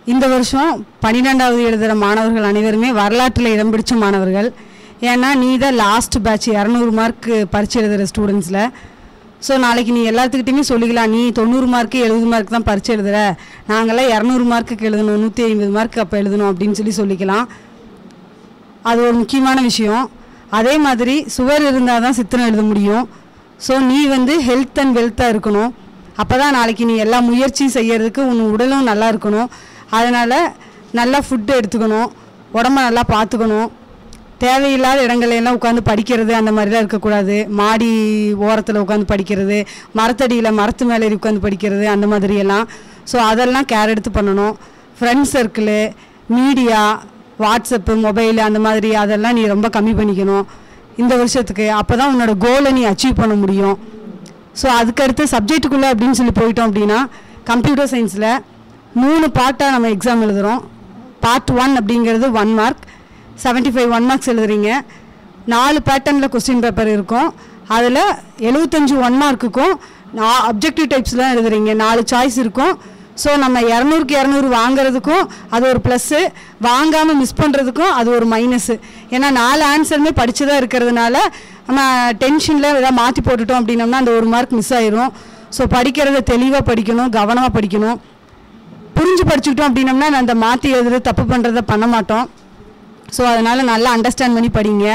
இந்த வருஷம் பன்னிரெண்டாவது எழுதுகிற மாணவர்கள் அனைவருமே வரலாற்றில் இடம் பிடிச்ச மாணவர்கள் ஏன்னா நீ தான் லாஸ்ட் பேட்ச் இரநூறு மார்க் பரிச்சு எழுதுகிற ஸ்டூடெண்ட்ஸில் ஸோ நாளைக்கு நீ எல்லாத்துக்கிட்டையுமே சொல்லிக்கலாம் நீ தொண்ணூறு மார்க்கு எழுபது மார்க் தான் பரிச்சு எழுதுற நாங்களாம் இரநூறு மார்க்குக்கு எழுதணும் நூற்றி ஐம்பது மார்க் அப்போ எழுதணும் அப்படின்னு சொல்லி சொல்லிக்கலாம் அது ஒரு முக்கியமான விஷயம் அதே மாதிரி சுவர் இருந்தால் தான் சித்திரம் எழுத முடியும் ஸோ நீ வந்து ஹெல்த் அண்ட் வெல்த்தாக இருக்கணும் அப்போ தான் நாளைக்கு நீ எல்லா முயற்சியும் செய்யறதுக்கு உன் உடலும் நல்லா இருக்கணும் அதனால் நல்லா ஃபுட்டு எடுத்துக்கணும் உடம்ப நல்லா பார்த்துக்கணும் தேவையில்லாத இடங்கள்ல எல்லாம் உட்காந்து படிக்கிறது அந்த மாதிரிலாம் இருக்கக்கூடாது மாடி ஓரத்தில் உட்காந்து படிக்கிறது மரத்தடியில் மரத்து மேலே ஏறி உட்காந்து படிக்கிறது அந்த மாதிரியெல்லாம் ஸோ அதெல்லாம் கேர் எடுத்து பண்ணணும் friends circle media WhatsApp mobile அந்த மாதிரி அதெல்லாம் நீ ரொம்ப கம்மி பண்ணிக்கணும் இந்த வருஷத்துக்கு அப்போ தான் உன்னோட கோலை நீ அச்சீவ் பண்ண முடியும் ஸோ அதுக்கடுத்து சப்ஜெக்ட்டுக்குள்ளே அப்படின்னு சொல்லி போயிட்டோம் அப்படின்னா கம்ப்யூட்டர் சயின்ஸில் மூணு பார்ட்டாக நம்ம எக்ஸாம் எழுதுகிறோம் பார்ட் ஒன் அப்படிங்கிறது one mark 75 five one marks எழுதுறீங்க நாலு பேட்டர்னில் கொஸ்டின் பேப்பர் இருக்கும் அதில் எழுபத்தஞ்சு ஒன் மார்க்குக்கும் நான் அப்ஜெக்டிவ் டைப்ஸ்லாம் எழுதுறீங்க நாலு சாய்ஸ் இருக்கும் ஸோ நம்ம இரநூறுக்கு இரநூறு வாங்குறதுக்கும் அது ஒரு ப்ளஸ்ஸு வாங்காமல் மிஸ் பண்ணுறதுக்கும் அது ஒரு மைனஸு ஏன்னா நாலு ஆன்சருமே படிச்சதா இருக்கிறதுனால நம்ம டென்ஷனில் ஏதாவது மாற்றி போட்டுட்டோம் அப்படின்னம்னா அந்த ஒரு மார்க் மிஸ் ஆயிரும் ஸோ படிக்கிறத தெளிவாக படிக்கணும் கவனமாக படிக்கணும் புரிஞ்சு படிச்சுக்கிட்டோம் அப்படின்னம்னா நான் அந்த மாற்றி எழுதுறது தப்பு பண்ணுறத பண்ண மாட்டோம் ஸோ அதனால் நல்லா அண்டர்ஸ்டாண்ட் பண்ணி படிங்க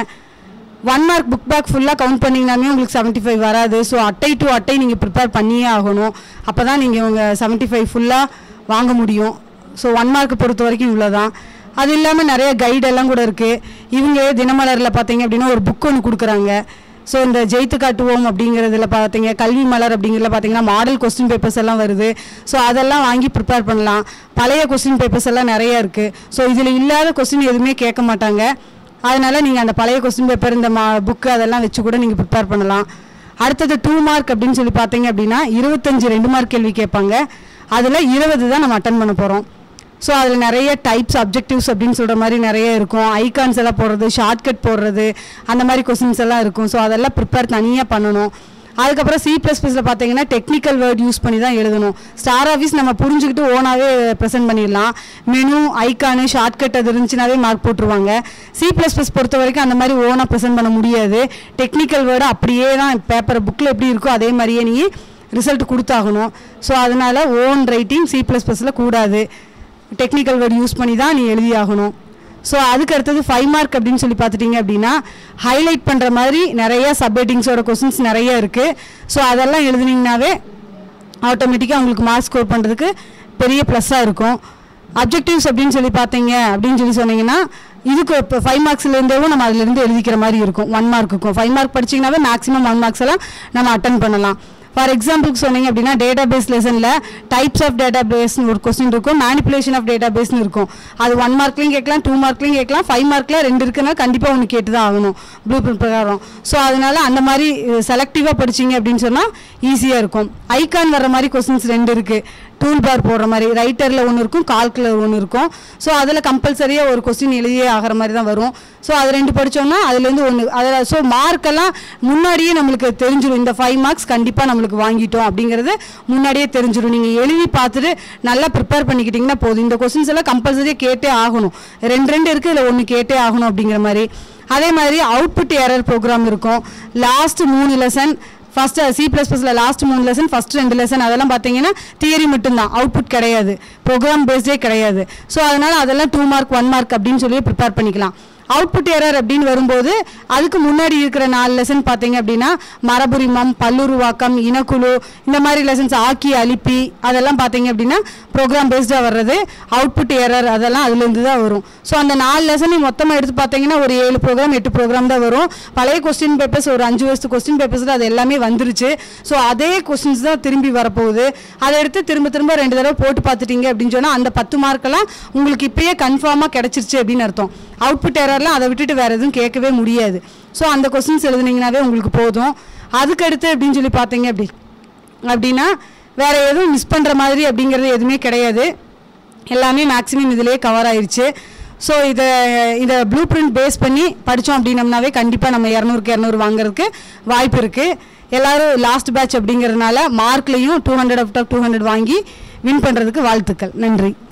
ஒன் மார்க் புக் பேக் ஃபுல்லாக கவுண்ட் பண்ணிங்கனாமே உங்களுக்கு 75 ஃபைவ் வராது ஸோ அட்டை டு அட்டை நீங்கள் ப்ரிப்பேர் பண்ணியே ஆகணும் அப்போ தான் நீங்கள் உங்கள் 75 ஃபைவ் ஃபுல்லாக வாங்க முடியும் ஸோ ஒன் மார்க் பொறுத்த வரைக்கும் இவ்வளோ தான் அது இல்லாமல் நிறைய கைடெல்லாம் கூட இருக்குது இவங்க தினமலரில் பார்த்தீங்க அப்படின்னா ஒரு புக் ஒன்று கொடுக்குறாங்க ஸோ இந்த ஜெயித்து காட்டுவோம் அப்படிங்கிறதுல பார்த்தீங்க கல்வி மலர் அப்படிங்கிறதுல பார்த்தீங்கன்னா மாடல் கொஸ்டின் பேப்பர்ஸ் எல்லாம் வருது ஸோ அதெல்லாம் வாங்கி ப்ரிப்பேர் பண்ணலாம் பழைய கொஸ்டின் பேப்பர்ஸ் எல்லாம் நிறைய இருக்குது ஸோ இதில் இல்லாத கொஸ்டின் எதுவுமே கேட்க மாட்டாங்க அதனால் நீங்கள் அந்த பழைய கொஸ்டின் பேப்பர் இந்த மா புக்கு அதெல்லாம் வச்சு கூட நீங்கள் ப்ரிப்பேர் பண்ணலாம் அடுத்தது டூ மார்க் அப்படின்னு சொல்லி பார்த்தீங்க அப்படின்னா இருபத்தஞ்சு ரெண்டு மார்க் கேள்வி கேட்பாங்க அதில் இருபது தான் நம்ம அட்டன் பண்ண போகிறோம் ஸோ அதில் நிறைய டைப்ஸ் அப்ஜெக்டிவ்ஸ் அப்படின்னு சொல்கிற மாதிரி நிறைய இருக்கும் ஐகான்ஸ் எல்லாம் போடுறது ஷார்ட்கட் போடுறது அந்த மாதிரி கொஸ்டின்ஸ் எல்லாம் இருக்கும் ஸோ அதெல்லாம் ப்ரிப்பேர் தனியாக பண்ணணும் அதுக்கப்புறம் சி ப்ளஸ் ப்ளஸில் பார்த்தீங்கன்னா டெக்னிக்கல் வேர்ட் யூஸ் பண்ணி தான் எழுதணும் ஸ்டார் ஆஃபீஸ் நம்ம புரிஞ்சுக்கிட்டு ஓனாகவே ப்ரெசென்ட் பண்ணிடலாம் மெனு ஐக்கானு ஷார்ட்கட் அது இருந்துச்சுனாவே மார்க் போட்டுருவாங்க சி ப்ளஸ் ப்ளஸ் பொறுத்த வரைக்கும் அந்த மாதிரி ஓனாக ப்ரெசென்ட் பண்ண முடியாது டெக்னிக்கல் வேர்டு அப்படியே தான் பேப்பர் புக்கில் எப்படி இருக்கோ அதே மாதிரியே நீ ரிசல்ட் கொடுத்தாகணும் ஸோ அதனால் ஓன் ரைட்டிங் சி ப்ளஸ் ப்ளஸில் கூடாது டெக்னிக்கல் வேர்டு யூஸ் பண்ணி தான் நீ எழுதி ஆகணும் ஸோ அதுக்கு அடுத்தது ஃபைவ் மார்க் அப்படின்னு சொல்லி பார்த்துட்டிங்க அப்படின்னா ஹைலைட் பண்ணுற மாதிரி நிறைய சப்ஹெட்டிங்ஸோட கொஸ்டின்ஸ் நிறைய இருக்குது ஸோ அதெல்லாம் எழுதுனீங்கனாவே ஆட்டோமேட்டிக்காக உங்களுக்கு மார்க் ஸ்கோர் பண்ணுறதுக்கு பெரிய ப்ளஸ்ஸாக இருக்கும் அப்ஜெக்டிவ்ஸ் அப்படின்னு சொல்லி பார்த்தீங்க அப்படின்னு சொல்லி சொன்னீங்கன்னா இதுக்கு இப்போ ஃபைவ் மார்க்ஸ்லேருந்தேவும் நம்ம அதுலேருந்து எழுதிக்கிற மாதிரி இருக்கும் ஒன் மார்க்குக்கும் ஃபைவ் மார்க் படிச்சிங்கனாவே மேக்ஸிமம் ஒன் மார்க்ஸ் எல்லாம் நம்ம அட்டன் பண்ணலாம் ஃபார் எக்ஸாம்பிளுக்கு சொன்னீங்க அப்படின்னா டேட்டா பேஸ் லெசனில் டைப்ஸ் ஆஃப் டேட்டா பேஸ்னு ஒரு கொஸ்டின் இருக்கும் மேனிப்புலேஷன் ஆஃப் டேட்டா பேஸ்னு இருக்கும் அது ஒன் மார்க்லையும் கேட்கலாம் டூ மார்க்லையும் கேட்கலாம் ஃபைவ் மார்க்கில் ரெண்டு இருக்குன்னா கண்டிப்பாக ஒன்று கேட்டு தான் ஆகணும் ப்ளூ பிரிண்ட் பிரகாரம் ஸோ அதனால அந்த மாதிரி செலக்டிவாக படிச்சீங்க அப்படின்னு சொன்னால் ஈஸியாக இருக்கும் ஐகான் வர மாதிரி கொஸ்டின்ஸ் ரெண்டு இருக்குது டூல் பார் போடுற மாதிரி ரைட்டரில் ஒன்று இருக்கும் கால்குலர் ஒன்று இருக்கும் ஸோ அதில் கம்பல்சரியாக ஒரு கொஸ்டின் எழுதியே ஆகிற மாதிரி தான் வரும் ஸோ அது ரெண்டு படித்தோம்னா அதுலேருந்து ஒன்று அதில் ஸோ மார்க்கெல்லாம் முன்னாடியே நம்மளுக்கு தெரிஞ்சிடும் இந்த ஃபைவ் மார்க்ஸ் கண்டிப்பாக நம்மளுக்கு வாங்கிட்டோம் அப்படிங்கிறது முன்னாடியே தெரிஞ்சிடும் நீங்கள் எழுதி பார்த்துட்டு நல்லா ப்ரிப்பேர் பண்ணிக்கிட்டிங்கன்னா போதும் இந்த கொஸ்டின்ஸ் எல்லாம் கம்பல்சரியாக கேட்டே ஆகணும் ரெண்டு ரெண்டு இருக்குது இதில் ஒன்று கேட்டே ஆகணும் அப்படிங்கிற மாதிரி அதே மாதிரி அவுட்புட் எரர் ப்ரோக்ராம் இருக்கும் லாஸ்ட் மூணு லெசன் ஃபர்ஸ்ட் சி ப்ளஸ் ப்ளஸில் லாஸ்ட் மூணு லெசன் ஃபர்ஸ்ட் ரெண்டு லெசன் அதெல்லாம் பார்த்தீங்கன்னா தியரி மட்டும்தான் அவுட்புட் கிடையாது ப்ரோக்ராம் பேஸ்டே கிடையாது ஸோ அதனால் அதெல்லாம் டூ மார்க் ஒன் மார்க் அப்படின்னு சொல்லி ப்ரிப்பேர் பண்ணிக்கலாம் அவுட்புட் எரர் அப்படின்னு வரும்போது அதுக்கு முன்னாடி இருக்கிற நாலு லெசன் பார்த்தீங்க அப்படின்னா மரபுரிமம் பல்லுருவாக்கம் இனக்குழு இந்த மாதிரி லெசன்ஸ் ஆக்கி அலிப்பி அதெல்லாம் பார்த்தீங்க அப்படின்னா ப்ரோக்ராம் பேஸ்டாக வர்றது அவுட்புட் எரர் அதெல்லாம் அதுலேருந்து தான் வரும் ஸோ அந்த நாலு லெசனையும் மொத்தமாக எடுத்து பார்த்தீங்கன்னா ஒரு ஏழு ப்ரோக்ராம் எட்டு ப்ரோக்ராம் தான் வரும் பழைய கொஸ்டின் பேப்பர்ஸ் ஒரு அஞ்சு வருஷத்து கொஸ்டின் பேப்பர்ஸில் அது எல்லாமே வந்துருச்சு ஸோ அதே கொஸ்டின்ஸ் தான் திரும்பி வரப்போகுது அதை எடுத்து திரும்ப திரும்ப ரெண்டு தடவை போட்டு பார்த்துட்டீங்க அப்படின்னு சொன்னால் அந்த பத்து மார்க்கெல்லாம் உங்களுக்கு இப்பயே கன்ஃபார்மாக கிடச்சிருச்சு அப்படின்னு அர்த்தம் அவுட்புட் எரர்லாம் அதை விட்டுட்டு வேறு எதுவும் கேட்கவே முடியாது ஸோ அந்த கொஸ்டின்ஸ் எழுதுனீங்கனாவே உங்களுக்கு போதும் அதுக்கு அடுத்து அப்படின்னு சொல்லி பார்த்தீங்க அப்படி அப்படின்னா வேறு எதுவும் மிஸ் பண்ணுற மாதிரி அப்படிங்கிறது எதுவுமே கிடையாது எல்லாமே மேக்ஸிமம் இதிலேயே கவர் ஆயிருச்சு ஸோ இதை இதை ப்ளூ பிரிண்ட் பேஸ் பண்ணி படித்தோம் அப்படின்னம்னாவே கண்டிப்பாக நம்ம இரநூறுக்கு இரநூறு வாங்குறதுக்கு வாய்ப்பு இருக்குது எல்லாரும் லாஸ்ட் பேட்ச் அப்படிங்கிறதுனால மார்க்லேயும் two hundred of two hundred வாங்கி வின் பண்ணுறதுக்கு வாழ்த்துக்கள் நன்றி